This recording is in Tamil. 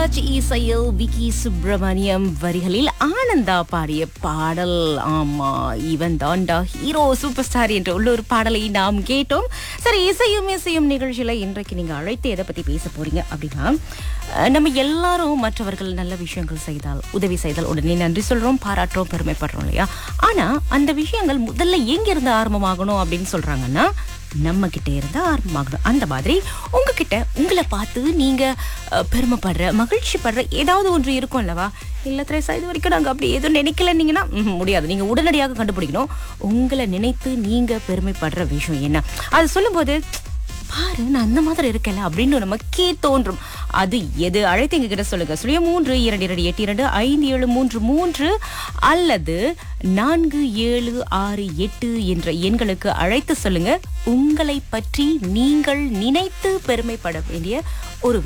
ராஜ் இசையில் விக்கி சுப்பிரமணியம் வரிகளில் ஆனந்தா பாடிய பாடல் ஆமா இவன் தான்டா ஹீரோ சூப்பர் ஸ்டார் என்ற உள்ள ஒரு பாடலை நாம் கேட்டோம் சரி இசையும் இசையும் நிகழ்ச்சியில இன்றைக்கு நீங்க அழைத்து எதை பத்தி பேச போறீங்க அப்படின்னா அஹ், நம்ம எல்லாரும் மற்றவர்கள் நல்ல விஷயங்கள் செய்தால் உதவி செய்தால் உடனே நன்றி சொல்றோம் பாராட்டுறோம் பெருமைப்படுறோம் இல்லையா ஆனா அந்த விஷயங்கள் முதல்ல எங்க இருந்து ஆரம்பமாகணும் அப்படின்னு சொல்றாங்கன்னா நம்ம கிட்ட இருந்து ஆரம்பமாகணும் அந்த மாதிரி உங்ககிட்ட உங்களை பார்த்து நீங்க அஹ், பெருமைப்படுற மகிழ்ச்சி படுற ஏதாவது ஒன்று இருக்கும் அல்லவா இல்ல திரேசா இது வரைக்கும் நாங்க அப்படி எதுவும் நினைக்கலன்னீங்கன்னா ம்ஹும், முடியாது நீங்க உடனடியாக கண்டுபிடிக்கணும் உங்களை நினைத்து நீங்க பெருமைப்படுற விஷயம் என்ன அது சொல்லும்போது பாரு நான் அந்த மாதிரி இருக்கல அப்படின்னு நமக்கே தோன்றும் அது எது அழைத்து எங்க கிட்ட சொல்லுங்க சுழிய மூன்று இரண்டு இரண்டு எட்டு இரண்டு ஐந்து ஏழு மூன்று மூன்று அல்லது நான்கு ஏழு ஆறு எட்டு என்ற எண்களுக்கு அழைத்து சொல்லுங்க உங்களை பற்றி நீங்கள் நினைத்து பெருமைப்பட வேண்டிய ஒரு